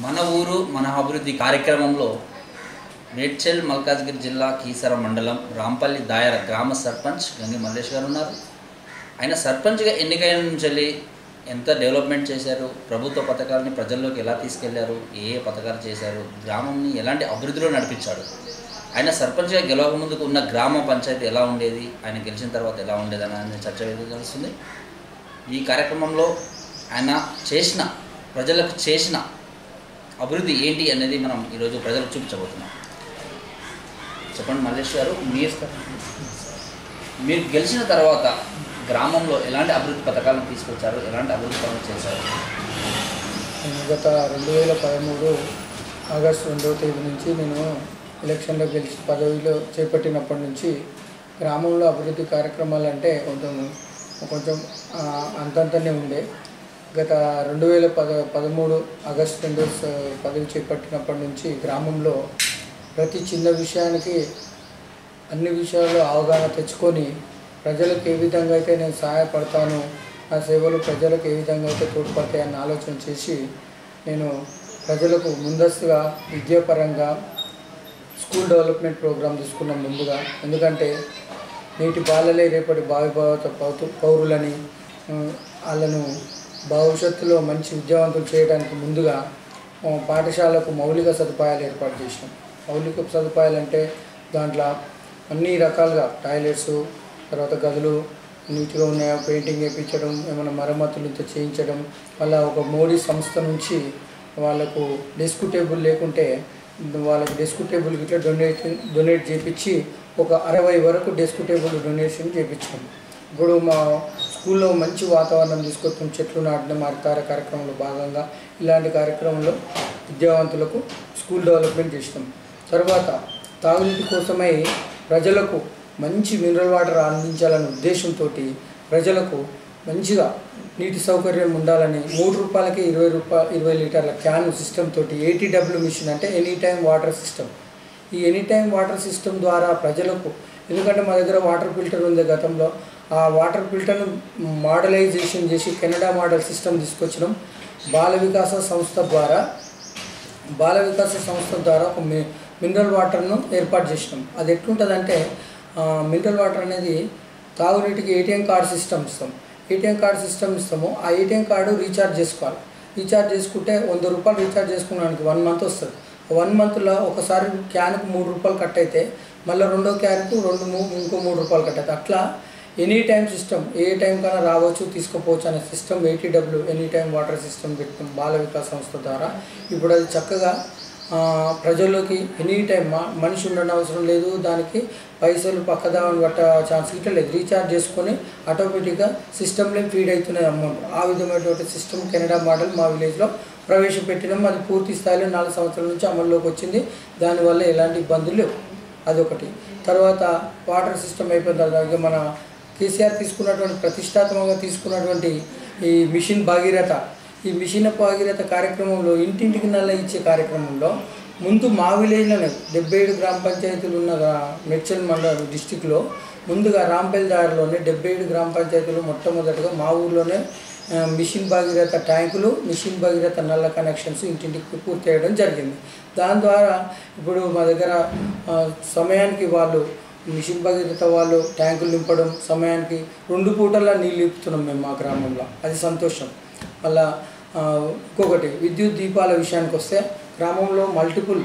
మన ఊరు మన అభివృద్ధి కార్యక్రమంలో మేడ్చల్ మల్కాజ్గిరి జిల్లా కీసర మండలం రాంపల్లి దాయర గ్రామ సర్పంచ్ గంగి మల్లేష్ గారు ఉన్నారు ఆయన సర్పంచ్గా ఎన్నికైన నుంచి ఎంత డెవలప్మెంట్ చేశారు ప్రభుత్వ పథకాలని ప్రజల్లోకి ఎలా తీసుకెళ్లారు ఏ ఏ పథకాలు చేశారు గ్రామంని ఎలాంటి అభివృద్ధిలో నడిపించాడు ఆయన సర్పంచ్గా గెలవక ముందుకు ఉన్న గ్రామ పంచాయతీ ఎలా ఉండేది ఆయన గెలిచిన తర్వాత ఎలా ఉండేది అనే చర్చ వేదిక కలుస్తుంది ఈ కార్యక్రమంలో ఆయన చేసిన ప్రజలకు చేసిన అభివృద్ధి ఏంటి అనేది మనం ఈరోజు ప్రజలకు చూపించబోతున్నాం చెప్పండి మల్లేష్ గారు మీరు మీరు గెలిచిన తర్వాత గ్రామంలో ఎలాంటి అభివృద్ధి పథకాలను తీసుకొచ్చారు ఎలాంటి అభివృద్ధి పనులు చేశారు గత రెండు వేల పదమూడు ఆగస్టు రెండవ తేదీ నుంచి నేను ఎలక్షన్లో గెలిచి పదవిలో చేపట్టినప్పటి నుంచి గ్రామంలో అభివృద్ధి కార్యక్రమాలు అంటే కొంచెం కొంచెం ఆ, అంతంతనే ఉండే గత రెండు వేల పద పదమూడు ఆగస్టు రెండు స- పదవి చేపట్టినప్పటి నుంచి గ్రామంలో ప్రతి చిన్న విషయానికి అన్ని విషయాల్లో అవగాహన తెచ్చుకొని ప్రజలకు ఏ విధంగా అయితే నేను సహాయపడతాను నా సేవలు ప్రజలకు ఏ విధంగా అయితే తోడ్పడతాయని ఆలోచన చేసి నేను ప్రజలకు ముందస్తుగా విద్యాపరంగా స్కూల్ డెవలప్మెంట్ ప్రోగ్రామ్ తీసుకున్నాం ముందుగా ఎందుకంటే నేటి బాలలే రేపటి భావి భావత పౌతు- పౌరులని ఉమ్, వాళ్ళను భవిష్యత్తులో మంచి విద్యావంతులు చేయడానికి ముందుగా ఆ, పాఠశాలకు మౌలిక సదుపాయాలు ఏర్పాటు చేసినాం మౌలిక సదుపాయాలు అంటే దాంట్లో అన్ని రకాలుగా టాయిలెట్స్ తర్వాత గదులు నీట్గా ఉన్నాయా పెయింటింగ్ వేయించడం ఏమైనా మరమ్మతులు ఇంత చేయించడం అలా ఒక మోడీ సంస్థ నుంచి వాళ్ళకు డెస్క్ టేబుల్ లేకుంటే వాళ్ళకి డెస్క్ టేబుల్ ఇట్లా డొనేట్ డొనేట్ చేపించి ఒక అరవై వరకు డెస్క్ టేబుల్ డొనేషన్ చేయించాం ఇప్పుడు మా స్కూల్లో మంచి వాతావరణం తీసుకొచ్చిన చెట్లు నాటడం హరితార కార్యక్రమంలో భాగంగా ఇలాంటి కార్యక్రమంలో విద్యావంతులకు స్కూల్ డెవలప్మెంట్ చేసినాం తర్వాత తాగునీటి కోసమై ప్రజలకు మంచి మినరల్ వాటర్ అందించాలనే ఉద్దేశంతో ప్రజలకు మంచిగా నీటి సౌకర్యం ఉండాలని మూడు రూపాయలకి ఇరవై రూపాయలు ఇరవై లీటర్ల క్యాన్ సిస్టమ్ తోటి ఏటీడబ్ల్యూ మిషన్ అంటే ఎనీ టైం వాటర్ సిస్టమ్ ఈ ఎనీ టైం వాటర్ సిస్టమ్ ద్వారా ప్రజలకు ఎందుకంటే మా దగ్గర వాటర్ ఫిల్టర్ ఉంది గతంలో ఆ వాటర్ ఫిల్టర్ను మోడలైజేషన్ చేసి కెనడా మోడల్ సిస్టమ్ తీసుకొచ్చడం బాల వికాస సంస్థ ద్వారా బాల వికాస సంస్థ ద్వారా ఒక మి మినరల్ వాటర్ను ఏర్పాటు చేసినాం అది ఎట్లుంటుందంటే ఆ, మినరల్ వాటర్ అనేది తాగునీటికి ఏటీఎం కార్డు సిస్టమ్ ఇస్తాం ఏటీఎం కార్డు సిస్టమ్ ఇస్తాము ఆ ఏటీఎం కార్డు రీఛార్జ్ చేసుకోవాలి రీఛార్జ్ చేసుకుంటే వంద రూపాయలు రీఛార్జ్ చేసుకున్నానికి వన్ మంత్ వస్తుంది వన్ మంత్లో ఒకసారి క్యాన్కు మూడు రూపాయలు కట్ అయితే మళ్ళీ రెండో క్యాన్కు రెండు మూ- ఇంకో మూడు రూపాయలు కట్ అవుతాయి అట్లా ఎనీ టైం సిస్టమ్ ఏ టైం కన్నా రావచ్చు తీసుకోపోవచ్చు అనే system ATW any time water system పెట్టిన బాల వికాస్ సంస్థ ద్వారా ఇప్పుడు అది చక్కగా ఆ, ప్రజల్లోకి ఎనీ టైం మ- మనిషి ఉండడం అవసరం లేదు దానికి పైసలు పక్కదామని పట్ట ఛాన్స్ ఇట్లా లేదు రీఛార్జ్ చేసుకొని ఆటోమేటిక్గా సిస్టంలో ఫీడ్ అవుతున్నాయి అమౌంట్ ఆ విధమైనటువంటి సిస్టమ్ కెనడా మోడల్ మా విలేజ్లో ప్రవేశపెట్టినాం అది పూర్తి స్థాయిలో నాలుగు సంవత్సరాల నుంచి అమల్లోకి వచ్చింది దానివల్ల ఎలాంటి ఇబ్బందులు లేవు అదొకటి తర్వాత వాటర్ సిస్టమ్ అయిపోయిన తర్వాత ఇక మన కేసీఆర్ తీసుకున్నటువంటి ప్రతిష్టాత్మకంగా తీసుకున్నటువంటి ఈ మిషన్ భాగీరథ ఈ మిషన్ భాగీరథ కార్యక్రమంలో ఇంటింటికి నల్ల ఇచ్చే కార్యక్రమంలో ముందు మా విలేజ్లోనే డెబ్బై ఏడు గ్రామ పంచాయతీలు ఉన్న గా- మెడ్చల్ మండల డిస్టిక్లో ముందుగా రాంపల్లి దారిలోనే డెబ్బై ఏడు గ్రామ పంచాయతీలు మొట్టమొదటిగా మా ఊర్లోనే ఆ, మిషన్ భాగీరథ ట్యాంకులు మిషన్ భాగీరథ నల్ల కనెక్షన్స్ ఇంటింటికి పూర్తి చేయడం జరిగింది దాని ద్వారా ఇప్పుడు మా దగ్గర ఆ, సమయానికి వాళ్ళు మిషన్ భగీరథ వాళ్ళు ట్యాంకులు నింపడం సమయానికి రెండు పూటల నీళ్ళు నింపుతున్నాం మేము మా గ్రామంలో అది సంతోషం అలా ఆ, ఇంకొకటి విద్యుత్ దీపాల విషయానికి వస్తే గ్రామంలో మల్టిపుల్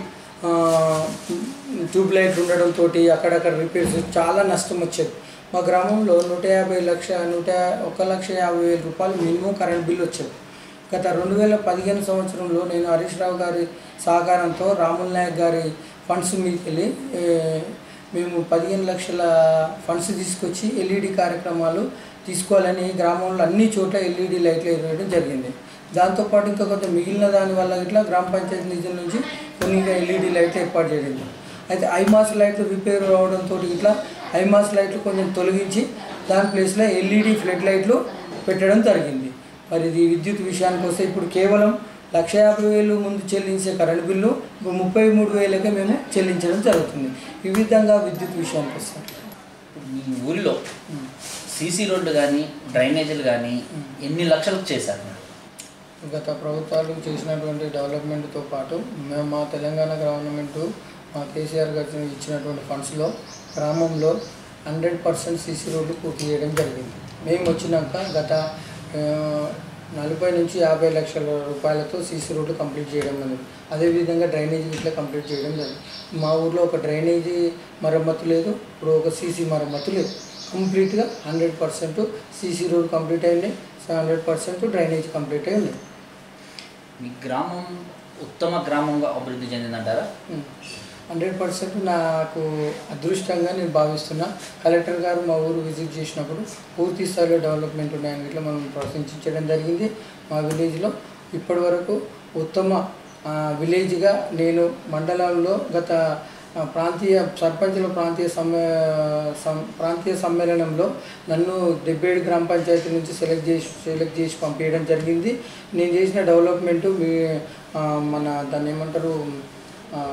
ట్యూబ్ లైట్లు ఉండడంతో అక్కడక్కడ రిపేర్స్ చాలా నష్టం వచ్చేది మా గ్రామంలో నూట యాభై లక్ష నూట ఒక లక్ష యాభై వేల రూపాయలు మినిమం కరెంట్ బిల్ వచ్చేది గత రెండు వేల పదిహేను సంవత్సరంలో నేను హరీష్ రావు గారి సహకారంతో రాముల్ నాయక్ గారి ఫండ్స్ మీదకి వెళ్ళి ఏ, మేము పదిహేను లక్షల ఫండ్స్ తీసుకొచ్చి ఎల్ఈడి కార్యక్రమాలు తీసుకోవాలని గ్రామంలో అన్ని చోట్ల ఎల్ఈడి లైట్లు వేయడం జరిగింది దాంతోపాటు ఇంకా కొంత మిగిలిన దాని వల్ల ఇట్లా గ్రామ పంచాయతీ నిధుల నుంచి కొన్ని ఇంకా ఎల్ఈడి లైట్లు ఏర్పాటు చేయడం అయితే ఐమాస్ లైట్లు రిపేర్ అవడంతో ఇట్లా ఐమాస్ లైట్లు కొంచెం తొలగించి దాని ప్లేస్లో ఎల్ఈడి ఫ్లడ్ లైట్లు పెట్టడం జరిగింది మరి ఇది విద్యుత్ విషయానికి వస్తే ఇప్పుడు కేవలం లక్ష యాభై వేలు ముందు చెల్లించే కరెంట్ బిల్లు ఇప్పుడు ముప్పై మూడు వేలకే మేము చెల్లించడం జరుగుతుంది ఈ విధంగా విద్యుత్ విషయానికి వస్తాం మీ ఊరిలో సీసీ రోడ్లు కానీ డ్రైనేజీలు కానీ ఎన్ని లక్షలకు చేశారు మీరు గత ప్రభుత్వాలు చేసినటువంటి డెవలప్మెంట్తో పాటు మేము మా తెలంగాణ గవర్నమెంట్ మా కేసీఆర్ గారు ఇచ్చినటువంటి ఫండ్స్లో గ్రామంలో హండ్రెడ్ పర్సెంట్ సీసీ రోడ్లు పూర్తి చేయడం జరిగింది మేము వచ్చినాక గత ఆ, నలభై నుంచి యాభై లక్షల రూపాయలతో సీసీ రోడ్లు కంప్లీట్ చేయడం జరిగింది అదేవిధంగా డ్రైనేజీ ఇట్లా కంప్లీట్ చేయడం జరిగింది మా ఊర్లో ఒక డ్రైనేజీ మరమ్మతు లేదు ఇప్పుడు ఒక సీసీ మరమ్మతు లేదు కంప్లీట్గా hundred percent CC road complete అయింది హండ్రెడ్ పర్సెంట్ డ్రైనేజ్ కంప్లీట్ అయింది మీ గ్రామం ఉత్తమ గ్రామంగా అభివృద్ధి చెందిందంటారా హండ్రెడ్ పర్సెంట్ నాకు అదృష్టంగా నేను భావిస్తున్నా కలెక్టర్ గారు మా ఊరు విజిట్ చేసినప్పుడు పూర్తి స్థాయిలో డెవలప్మెంట్ ఉన్నాయని ఇట్లా మనం ప్రశంసించడం జరిగింది మా విలేజ్లో ఇప్పటి వరకు ఉత్తమ ఆ, విలేజ్గా నేను మండలంలో గత ఆ, ప్రాంతీయ సర్పంచుల ప్రాంతీయ సమ్మే సం- ప్రాంతీయ సమ్మేళనంలో నన్ను డెబ్బేడు గ్రామ పంచాయతీ నుంచి సెలెక్ట్ చేసి సెలెక్ట్ చేసి పంపించడం జరిగింది నేను చేసిన డెవలప్మెంట్ మీ ఆ, మన దాన్ని ఏమంటారు ఆ,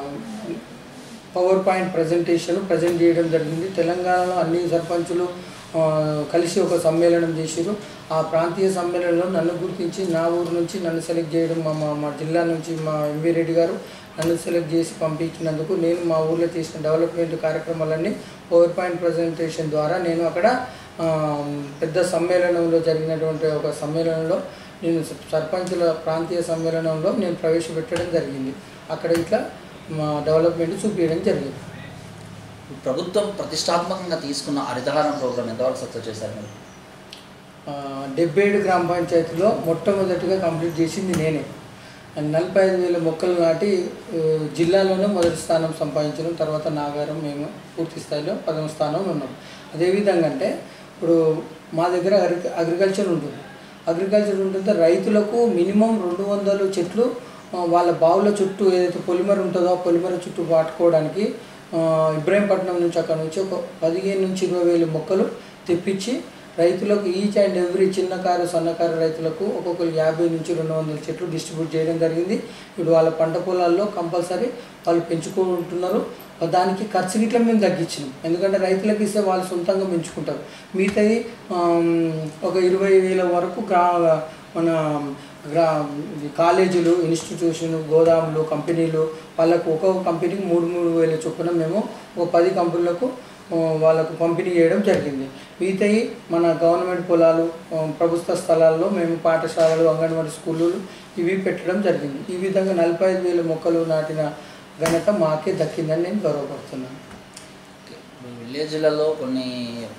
పవర్ పాయింట్ ప్రజెంటేషన్ ప్రజెంట్ చేయడం జరిగింది తెలంగాణలో అన్ని సర్పంచులు ఆ, కలిసి ఒక సమ్మేళనం చేసిరు ఆ ప్రాంతీయ సమ్మేళనంలో నన్ను గుర్తించి నా ఊరు నుంచి నన్ను సెలెక్ట్ చేయడం మా మా- మా జిల్లా నుంచి మా ఎంవీ రెడ్డి గారు నన్ను సెలెక్ట్ చేసి పంపించినందుకు నేను మా ఊర్లో చేసిన డెవలప్మెంట్ కార్యక్రమాలన్నీ పవర్ పాయింట్ ప్రజెంటేషన్ ద్వారా నేను అక్కడ ఆ, పెద్ద సమ్మేళనంలో జరిగినటువంటి ఒక సమ్మేళనంలో నేను సర్పంచుల ప్రాంతీయ సమ్మేళనంలో నేను ప్రవేశపెట్టడం జరిగింది అక్కడ ఇట్లా మా డెవలప్మెంట్ చూపించడం జరిగింది ప్రభుత్వం ప్రతిష్టాత్మకంగా తీసుకున్న హరితహారం ప్రోగ్రామ్ ఎంతవరకు సక్సెస్ చేశారు మీరు ఆ, డెబ్బై ఏడు గ్రామ పంచాయతీలో మొట్టమొదటిగా కంప్లీట్ చేసింది నేనే నలభై ఐదు వేల మొక్కలు నాటి ఆ, జిల్లాలోనే మొదటి స్థానం సంపాదించడం తర్వాత నాగారం మేము పూర్తి స్థాయిలో పదవ స్థానంలో ఉన్నాం అదేవిధంగా అంటే ఇప్పుడు మా దగ్గర అగ్రి అగ్రికల్చర్ ఉంటుంది అగ్రికల్చర్ ఉంటుంటే రైతులకు మినిమం రెండు వందలు చెట్లు ఆ, వాళ్ళ బావుల చుట్టూ ఏదైతే పొలిమర ఉంటుందో ఆ పొలిమర చుట్టూ పాటుకోవడానికి ఆ, ఇబ్రాహీంపట్నం నుంచి అక్కడ నుంచి ఒక పదిహేను నుంచి ఇరవై వేల మొక్కలు తెప్పించి రైతులకు ఈచ్ అండ్ ఎవ్రీ చిన్నకారు సన్నకారు రైతులకు ఒక్కొక్కరు యాభై నుంచి రెండు వందల చెట్లు డిస్ట్రిబ్యూట్ చేయడం జరిగింది ఇప్పుడు వాళ్ళ పంట పొలాల్లో కంపల్సరీ వాళ్ళు పెంచుకుంటున్నారు దానికి ఖర్చు గిట్ల మేము తగ్గించినాం ఎందుకంటే రైతులకు ఇస్తే వాళ్ళు సొంతంగా పెంచుకుంటారు మిగతాది ఆమ్, ఒక ఇరవై వేల వరకు గ్రా మన గ్రా ఇది కాలేజీలు ఇన్స్టిట్యూషన్ గోదాములు కంపెనీలు వాళ్ళకు ఒక్కొక్క కంపెనీకి మూడు మూడు వేల చొప్పున మేము ఒక పది కంపెనీలకు ఆ, వాళ్ళకు పంపిణీ చేయడం జరిగింది మిగతాయి మన గవర్నమెంట్ పొలాలు ఆ, ప్రభుత్వ స్థలాల్లో మేము పాఠశాలలు అంగన్వాడీ స్కూళ్ళు ఇవి పెట్టడం జరిగింది ఈ విధంగా నలభై ఐదు వేల మొక్కలు నాటిన ఘనత మాకే దక్కిందని నేను గౌరవపడుతున్నాను మీ విలేజ్లలో కొన్ని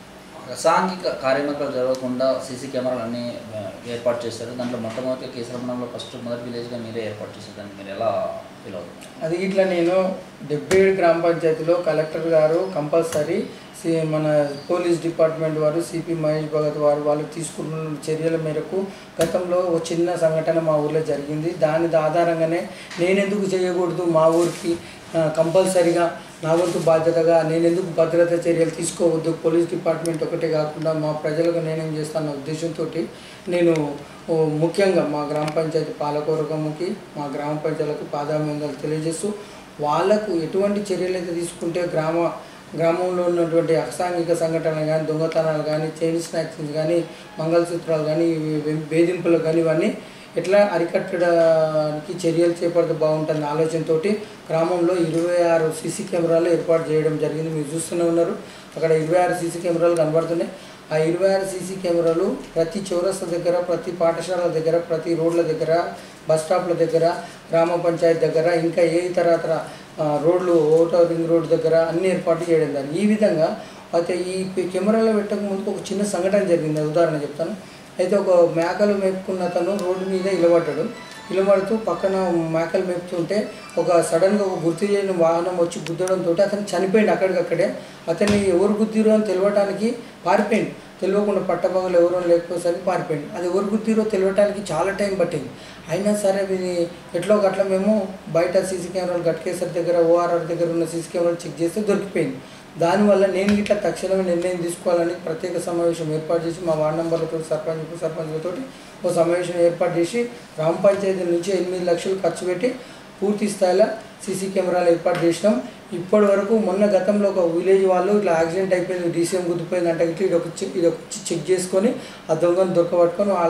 అసాంఘిక కార్యక్రమాలు జరగకుండా సీసీ కెమెరాలు అన్నీ ఆ, ఏర్పాటు చేశారు దాంట్లో మొట్టమొదటి కేసరమణంలో ఫస్ట్ మొదటి విలేజ్గా మీరే ఏర్పాటు చేశారు దాన్ని మీరు ఎలా ఫీల్ అవుతుంది అది ఇట్లా నేను డెబ్బై ఏడు గ్రామ పంచాయతీలో కలెక్టర్ గారు కంపల్సరీ సి మన పోలీస్ డిపార్ట్మెంట్ వారు సిపి మహేష్ భగత్ వారు వాళ్ళు తీసుకున్న చర్యల మేరకు గతంలో ఒక చిన్న సంఘటన మా ఊర్లో జరిగింది దాని ఆధారంగానే నేను ఎందుకు చేయకూడదు మా ఊరికి ఆ, కంపల్సరీగా నా వంతు బాధ్యతగా నేను ఎందుకు భద్రతా చర్యలు తీసుకోవద్దు పోలీస్ డిపార్ట్మెంట్ ఒకటే కాకుండా మా ప్రజలకు నేనేం చేస్తాన్న ఉద్దేశంతో నేను ఓ, ముఖ్యంగా మా గ్రామ పంచాయతీ పాలకవర్గముకి మా గ్రామ పంచాయతీలకు పాదాభివందనలు తెలియజేస్తూ వాళ్ళకు ఎటువంటి చర్యలు అయితే తీసుకుంటే గ్రామ గ్రామంలో ఉన్నటువంటి అసాంఘిక సంఘటనలు కానీ దొంగతనాలు కానీ చైన్ స్నాక్స్ కానీ మంగళసూత్రాలు కానీ ఇవి వేధింపులు కానీ ఇవన్నీ ఎట్లా అరికట్టడానికి చర్యలు చేపడితే బాగుంటుంది ఆలోచనతో గ్రామంలో ఇరవై ఆరు సీసీ కెమెరాలు ఏర్పాటు చేయడం జరిగింది మీరు చూస్తూనే ఉన్నారు అక్కడ ఇరవై ఆరు సీసీ కెమెరాలు కనబడుతున్నాయి ఆ ఇరవై ఆరు సీసీ కెమెరాలు ప్రతి చౌరస్తా దగ్గర ప్రతి పాఠశాల దగ్గర ప్రతి రోడ్ల దగ్గర బస్ స్టాప్ల దగ్గర గ్రామ పంచాయతీ దగ్గర ఇంకా ఏ ఇతర ఇతర ఆ, రోడ్లు ఓటర్ రింగ్ రోడ్ దగ్గర అన్ని ఏర్పాటు చేయడం జరిగింది ఈ విధంగా అయితే ఈ కెమెరాలో పెట్టక ముందుకు ఒక చిన్న సంఘటన జరిగింది ఉదాహరణ చెప్తాను అయితే ఒక మేకలు మేపుకున్న అతను రోడ్డు మీద ఇలబడ్డాడు ఇలబడుతూ పక్కన మేకలు మేపుతుంటే ఒక సడన్గా ఒక గుర్తు చేయని వాహనం వచ్చి గుద్దడంతో అతను చనిపోయింది అక్కడికక్కడే అతన్ని ఎవరు గుద్దిరో అని తెలియటానికి పారిపోయింది తెలియకుండా పట్టపగలు ఎవరో లేకపోయేసరికి పారిపోయింది అది ఎవరు గుద్దిరో తెలియటానికి చాలా టైం పట్టింది అయినా సరే ఇది ఎట్లో గట్ల మేము బయట సీసీ కెమెరాలు గట్కేసరి దగ్గర ఓఆర్ఆర్ దగ్గర ఉన్న సీసీ కెమెరాలు చెక్ చేస్తే దొరికిపోయింది దానివల్ల నేను ఇట్లా తక్షణమే నిర్ణయం తీసుకోవాలని ప్రత్యేక సమావేశం ఏర్పాటు చేసి మా వార్డు నంబర్లతో సర్పంచ్ ఉప సర్పంచ్లతో ఓ సమావేశం ఏర్పాటు చేసి గ్రామ పంచాయతీ నుంచి ఎనిమిది లక్షలు ఖర్చు పెట్టి పూర్తి స్థాయిలో సీసీ కెమెరాలు ఏర్పాటు చేసినాం ఇప్పటి వరకు మొన్న గతంలో ఒక విలేజ్ వాళ్ళు ఇట్లా యాక్సిడెంట్ అయిపోయింది డీసీఎం గుద్దిపోయింది అంటే ఇట్లా ఇది ఒక చెక్ ఇది ఒక చెక్ చేసుకొని ఆ దొంగను దొరకబట్టుకొని వాళ్ళు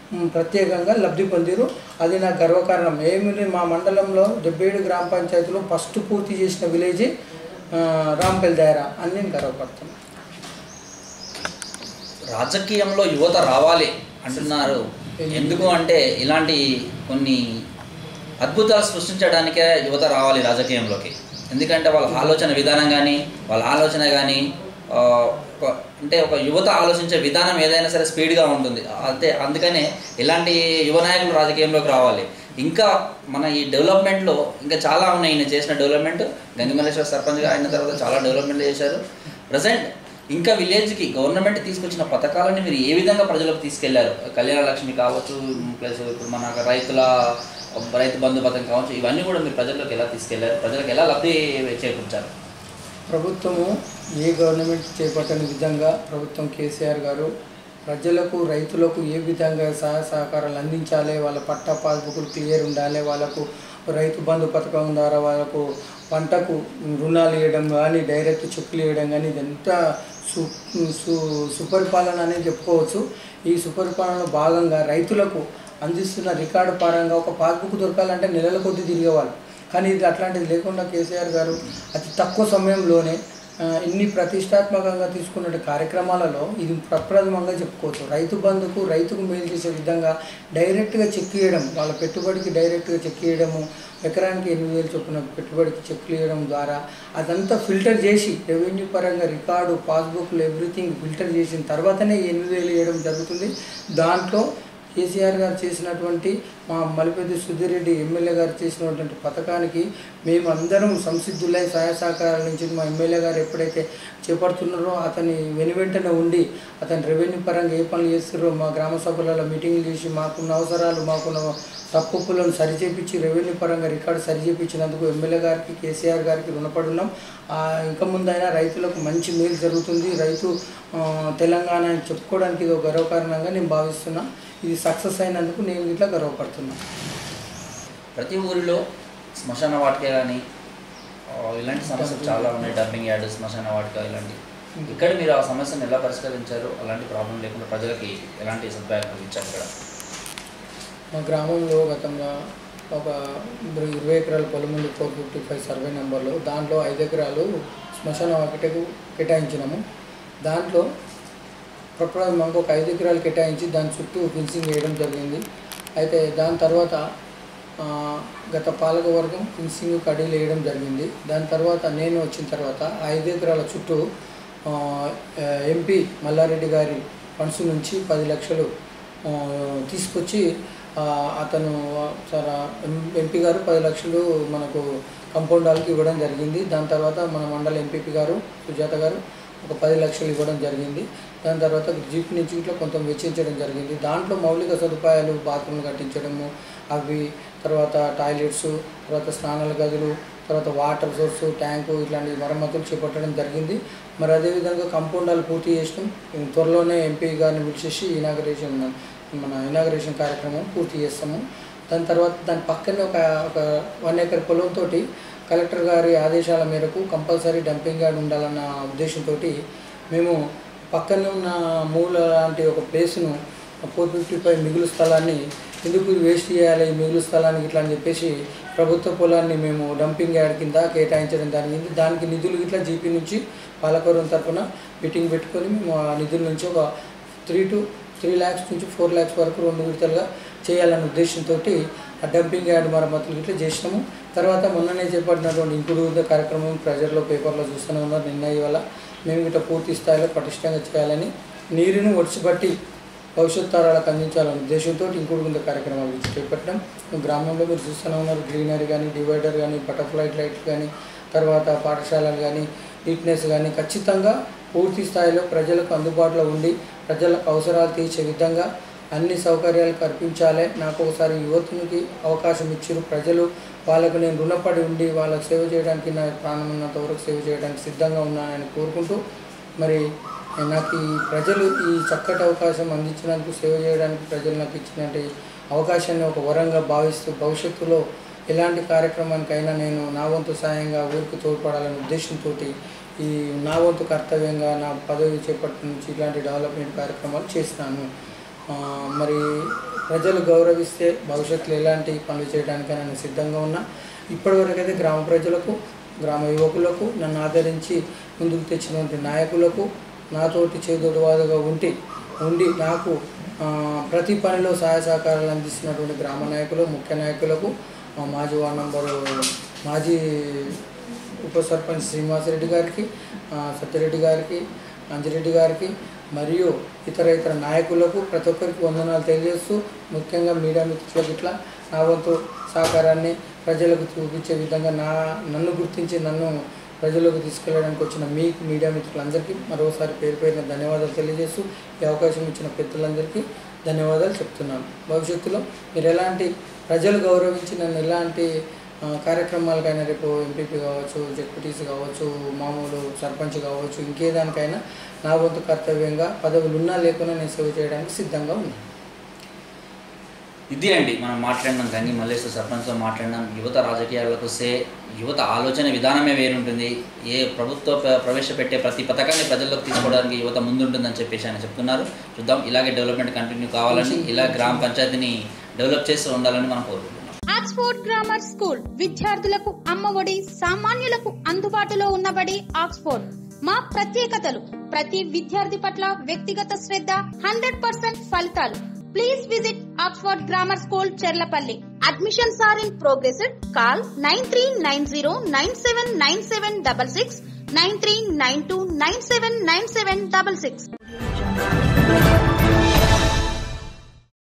మ్, ప్రత్యేకంగా లబ్ధి పొందిరు అది నాకు గర్వకారణం ఏమి మా మండలంలో డెబ్బై ఏడు గ్రామ పంచాయతీలో ఫస్ట్ పూర్తి చేసిన విలేజ్ రాంపల్లి దాయరా అని నేను గర్వపడుతున్నాను రాజకీయంలో యువత రావాలి అంటున్నారు ఎందుకు అంటే ఇలాంటి కొన్ని అద్భుతాలు సృష్టించడానికే యువత రావాలి రాజకీయంలోకి ఎందుకంటే వాళ్ళ ఆలోచన విధానం కానీ వాళ్ళ ఆలోచన కానీ ఆ, ఒక- అంటే ఒక యువత ఆలోచించే విధానం ఏదైనా సరే స్పీడ్గా ఉంటుంది అంతే అందుకనే ఇలాంటి యువ నాయకులు రాజకీయంలోకి రావాలి ఇంకా మన ఈ డెవలప్మెంట్లో ఇంకా చాలా ఉన్నాయి ఈయన చేసిన డెవలప్మెంట్ గంగిమల్లేశ్వర సర్పంచ్గా అయిన తర్వాత చాలా డెవలప్మెంట్ చేశారు ప్రజెంట్ ఇంకా విలేజ్కి గవర్నమెంట్ తీసుకొచ్చిన పథకాలని మీరు ఏ విధంగా ప్రజలకు తీసుకెళ్లారు కళ్యాణ లక్ష్మి కావచ్చు ప్లస్ ఇప్పుడు మన రైతుల రైతు బంధు పథకం కావచ్చు ఇవన్నీ కూడా మీరు ప్రజల్లోకి ఎలా తీసుకెళ్లారు ప్రజలకు ఎలా లబ్ధి చేకూర్చారు ప్రభుత్వము ఏ గవర్నమెంట్ చేపట్టని విధంగా ప్రభుత్వం కేసీఆర్ గారు ప్రజలకు రైతులకు ఏ విధంగా సహాయ సహకారాలు అందించాలి వాళ్ళ పట్టా పాస్బుక్లు క్లియర్ ఉండాలి వాళ్ళకు రైతు బంధు పథకం ద్వారా వాళ్ళకు పంటకు రుణాలు ఇవ్వడం కానీ డైరెక్ట్ చెక్కులు ఇవ్వడం కానీ ఇదంతా సు సు సుపరిపాలన అనేది చెప్పుకోవచ్చు ఈ సుపరిపాలనలో భాగంగా రైతులకు అందిస్తున్న రికార్డు పరంగా ఒక పాస్బుక్ దొరకాలంటే నెలల కొద్దీ తిరిగేవాళ్ళు కానీ ఇది అట్లాంటిది లేకుండా కేసీఆర్ గారు అతి తక్కువ సమయంలోనే ఆ, ఇన్ని ప్రతిష్టాత్మకంగా తీసుకున్న కార్యక్రమాలలో ఇది ప్రప్రథమంగా చెప్పుకోవచ్చు రైతు బంధుకు రైతుకు మేలు చేసే విధంగా డైరెక్ట్గా చెక్ ఇవ్వడం వాళ్ళ పెట్టుబడికి డైరెక్ట్గా చెక్ ఇవ్వడము ఎకరానికి ఎనిమిది వేలు చొప్పున పెట్టుబడికి చెక్లు ఇవ్వడం ద్వారా అదంతా ఫిల్టర్ చేసి రెవెన్యూ పరంగా రికార్డు పాస్బుక్లు ఎవ్రీథింగ్ ఫిల్టర్ చేసిన తర్వాతనే ఈ ఎనిమిది వేలు ఇవ్వడం జరుగుతుంది దాంట్లో కేసీఆర్ గారు చేసినటువంటి మా మలిపెద్ది సుధీరెడ్డి ఎమ్మెల్యే గారు చేసినటువంటి పథకానికి మేము అందరం సంసిద్ధులై సహాయ సహకారాల నుంచి మా ఎమ్మెల్యే గారు ఎప్పుడైతే చేపడుతున్నారో అతని వెనువెంటనే ఉండి అతని రెవెన్యూ పరంగా ఏ పనులు చేస్తారో మా గ్రామ సభలలో మీటింగ్లు చేసి మాకున్న అవసరాలు మాకున్న తప్పులను సరిచేపించి రెవెన్యూ పరంగా రికార్డు సరిచేపించినందుకు ఎమ్మెల్యే గారికి కేసీఆర్ గారికి రుణపడి ఉన్నాం ఆ, ఇంకా ముందైనా రైతులకు మంచి మేలు జరుగుతుంది రైతు ఆ, తెలంగాణ అని చెప్పుకోవడానికి ఇది ఒక గర్వకారణంగా నేను భావిస్తున్నా ఇది సక్సెస్ అయినందుకు నేను ఇట్లా గర్వపడుతున్నా ప్రతి ఊరిలో శ్మశాన వాటిక కానీ ఇలాంటి సమస్యలు చాలా ఉన్నాయి డబ్బింగ్ యార్డ్ శ్మశాన వాటిక ఇలాంటి ఇక్కడ మీరు ఆ సమస్యను ఎలా పరిష్కరించారు అలాంటి ప్రాబ్లం లేకుండా ప్రజలకి ఎలాంటి సదుపాయాలు ఇచ్చారు ఇక్కడ మా గ్రామంలో గతంలో ఒక ఇరవై ఎకరాల పొలం ఉంది ఫోర్ ఫిఫ్టీ ఫైవ్ సర్వే నెంబర్లో దాంట్లో ఐదు ఎకరాలు శ్మశాన వాకిటకు కేటాయించినాము దాంట్లో ప్రప్రథమంగా ఒక ఐదు ఎకరాలు కేటాయించి దాని చుట్టూ ఫిన్సింగ్ వేయడం జరిగింది అయితే దాని తర్వాత ఆ, గత పాలక వర్గం ఫిన్సింగ్ కడీలు వేయడం జరిగింది దాని తర్వాత నేను వచ్చిన తర్వాత ఆ ఐదు ఎకరాల చుట్టూ ఆ, ఎంపీ మల్లారెడ్డి గారి ఫండ్స్ నుంచి పది లక్షలు ఆ, తీసుకొచ్చి ఆ, అతను సార్ ఎంపీ గారు పది లక్షలు మనకు కంపౌండ్ హాల్కి ఇవ్వడం జరిగింది దాని తర్వాత మన మండల ఎంపీపీ గారు సుజాత గారు ఒక పది లక్షలు ఇవ్వడం జరిగింది దాని తర్వాత జీప్ నుంచి ఇట్లా కొంత వెచ్చించడం జరిగింది దాంట్లో మౌలిక సదుపాయాలు బాత్రూమ్లు కట్టించడము అవి తర్వాత టాయిలెట్స్ తర్వాత స్నానాల గదులు తర్వాత వాటర్ సోర్స్ ట్యాంకు ఇట్లాంటి మరమ్మతులు చేపట్టడం జరిగింది మరి అదేవిధంగా కంపౌండాలు పూర్తి చేసినాం త్వరలోనే ఎంపీ గారిని పిలిచేసి ఇనాగరేషన్ మన ఇనాగరేషన్ కార్యక్రమం పూర్తి చేస్తాము దాని తర్వాత దాని పక్కనే ఒక ఒక వన్ ఎకర్ పొలంతో కలెక్టర్ గారి ఆదేశాల మేరకు కంపల్సరీ డంపింగ్ యార్డ్ ఉండాలన్న ఉద్దేశంతో మేము పక్కనే ఉన్న మూల లాంటి ఒక ప్లేస్ను ఫోర్ ఫిఫ్టీ ఫైవ్ మిగులు స్థలాన్ని ఎందుకు వేస్ట్ చేయాలి ఈ మిగులు స్థలానికి ఇట్లా అని చెప్పేసి ప్రభుత్వ పొలాన్ని మేము డంపింగ్ యార్డ్ కింద కేటాయించడం జరిగింది దానికి నిధులు ఇట్లా జీపీ నుంచి పాలకవరం తరఫున మీటింగ్ పెట్టుకొని మేము ఆ నిధుల నుంచి ఒక త్రీ టు త్రీ ల్యాక్స్ నుంచి ఫోర్ ల్యాక్స్ వరకు రెండు విడతలుగా చేయాలనే ఉద్దేశంతో ఆ డంపింగ్ యార్డ్ మరమ్మతులు ఇట్లా చేసినాము తర్వాత మొన్ననే చేపట్టినటువంటి ఇంకుడు ఊర్ద కార్యక్రమం ప్రజల్లో పేపర్లో చూస్తూనే ఉన్నారు నిన్న ఇవాళ మేము ఇట్లా పూర్తి స్థాయిలో పటిష్టంగా చేయాలని నీరుని ఒడిచిబట్టి భవిష్యత్ తరాలకు అందించాలనే ఉద్దేశంతో ఇంకుడు ఊర్ద కార్యక్రమాలు ఇచ్చి చేపట్టడం గ్రామంలో మీరు చూస్తూనే ఉన్నారు గ్రీనరీ కానీ డివైడర్ కానీ బటర్ఫ్లై లైట్స్ కానీ తర్వాత పాఠశాలలు కానీ నీట్నెస్ కానీ ఖచ్చితంగా పూర్తి స్థాయిలో ప్రజలకు అందుబాటులో ఉండి ప్రజలకు అవసరాలు తీర్చే విధంగా అన్ని సౌకర్యాలు కల్పించాలి నాకు ఒకసారి యువతునికి అవకాశం ఇచ్చారు ప్రజలు వాళ్ళకు నేను రుణపడి ఉండి వాళ్ళకు సేవ చేయడానికి నా ప్రాణం ఉన్నంత వరకు సేవ చేయడానికి సిద్ధంగా ఉన్నానని కోరుకుంటూ మరి నాకు ఈ ప్రజలు ఈ చక్కటి అవకాశం అందించినందుకు సేవ చేయడానికి ప్రజలు నాకు ఇచ్చినటువంటి అవకాశాన్ని ఒక వరంగా భావిస్తూ భవిష్యత్తులో ఎలాంటి కార్యక్రమానికైనా నేను నా వంతు సాయంగా ఊరికి తోడ్పడాలనే ఉద్దేశంతో ఈ నా వంతు కర్తవ్యంగా నా పదవి చేపట్టిన నుంచి ఇలాంటి డెవలప్మెంట్ కార్యక్రమాలు చేసినాను ఆ, మరి ప్రజలు గౌరవిస్తే భవిష్యత్తులో ఎలాంటి పనులు చేయడానికైనా నేను సిద్ధంగా ఉన్నా ఇప్పటివరకైతే గ్రామ ప్రజలకు గ్రామ యువకులకు నన్ను ఆదరించి ముందుకు తెచ్చినటువంటి నాయకులకు నాతోటి చేదోడువాదుగా ఉండి ఉండి నాకు ఆ, ప్రతి పనిలో సహాయ సహకారాలు అందిస్తున్నటువంటి గ్రామ నాయకులు ముఖ్య నాయకులకు మా మాజీ వార్డు నంబరు మాజీ ఉప సర్పంచ్ శ్రీనివాసరెడ్డి గారికి ఆ, సత్యరెడ్డి గారికి అంజిరెడ్డి గారికి మరియు ఇతర ఇతర నాయకులకు ప్రతి ఒక్కరికి వందనాలు తెలియజేస్తూ ముఖ్యంగా మీడియా మిత్రులకు ఇట్లా నా వంతు సహకారాన్ని ప్రజలకు చూపించే విధంగా నా నన్ను గుర్తించి నన్ను ప్రజలకు తీసుకెళ్ళడానికి వచ్చిన మీకు మీడియా మిత్రులందరికీ మరోసారి పేరు పేరున ధన్యవాదాలు తెలియజేస్తూ ఈ అవకాశం ఇచ్చిన పెద్దలందరికీ ధన్యవాదాలు చెప్తున్నాను భవిష్యత్తులో మీరు ఎలాంటి ప్రజలు గౌరవించి నన్ను ఎలాంటి ఆ, కార్యక్రమాలకైనా రేపు ఎంపీపీ కావచ్చు జెడ్పీటీసీ కావచ్చు మామూలు సర్పంచ్ కావచ్చు ఇంకేదానికైనా నా వంతు కర్తవ్యంగా పదవులు ఉన్నా లేకున్నా నేను సేవ చేయడానికి సిద్ధంగా ఉన్నాను ఇది అండి మనం మాట్లాడినాం గంగి మల్లేశ్వర సర్పంచ్తో మాట్లాడినాం యువత రాజకీయాలకు వస్తే యువత ఆలోచన విధానమే వేరుంటుంది ఏ ప్రభుత్వ ప్ర- ప్రవేశపెట్టే ప్రతి పథకాన్ని ప్రజల్లోకి తీసుకోవడానికి యువత ముందుంటుందని చెప్పేసి ఆయన చెప్తున్నారు చూద్దాం ఇలాగే డెవలప్మెంట్ కంటిన్యూ కావాలని ఇలా గ్రామ పంచాయతీని డెవలప్ చేస్తూ ఉండాలని మనం కోరుకుంటున్నాం ఆక్స్ఫోర్డ్ గ్రామర్ స్కూల్ విద్యార్థులకు అమ్మఒడి సామాన్యులకు అందుబాటులో ఉన్నబడి ఆక్స్ఫోర్డ్ మా ప్రత్యేకతలు ప్రతి విద్యార్థి పట్ల వ్యక్తిగత శ్రద్ధ హండ్రెడ్ పర్సెంట్ ఫలితాలు please visit Oxford grammar school Cherlapally admissions are in progress call nine three nine zero nine seven nine seven double six nine three nine two nine seven nine seven double six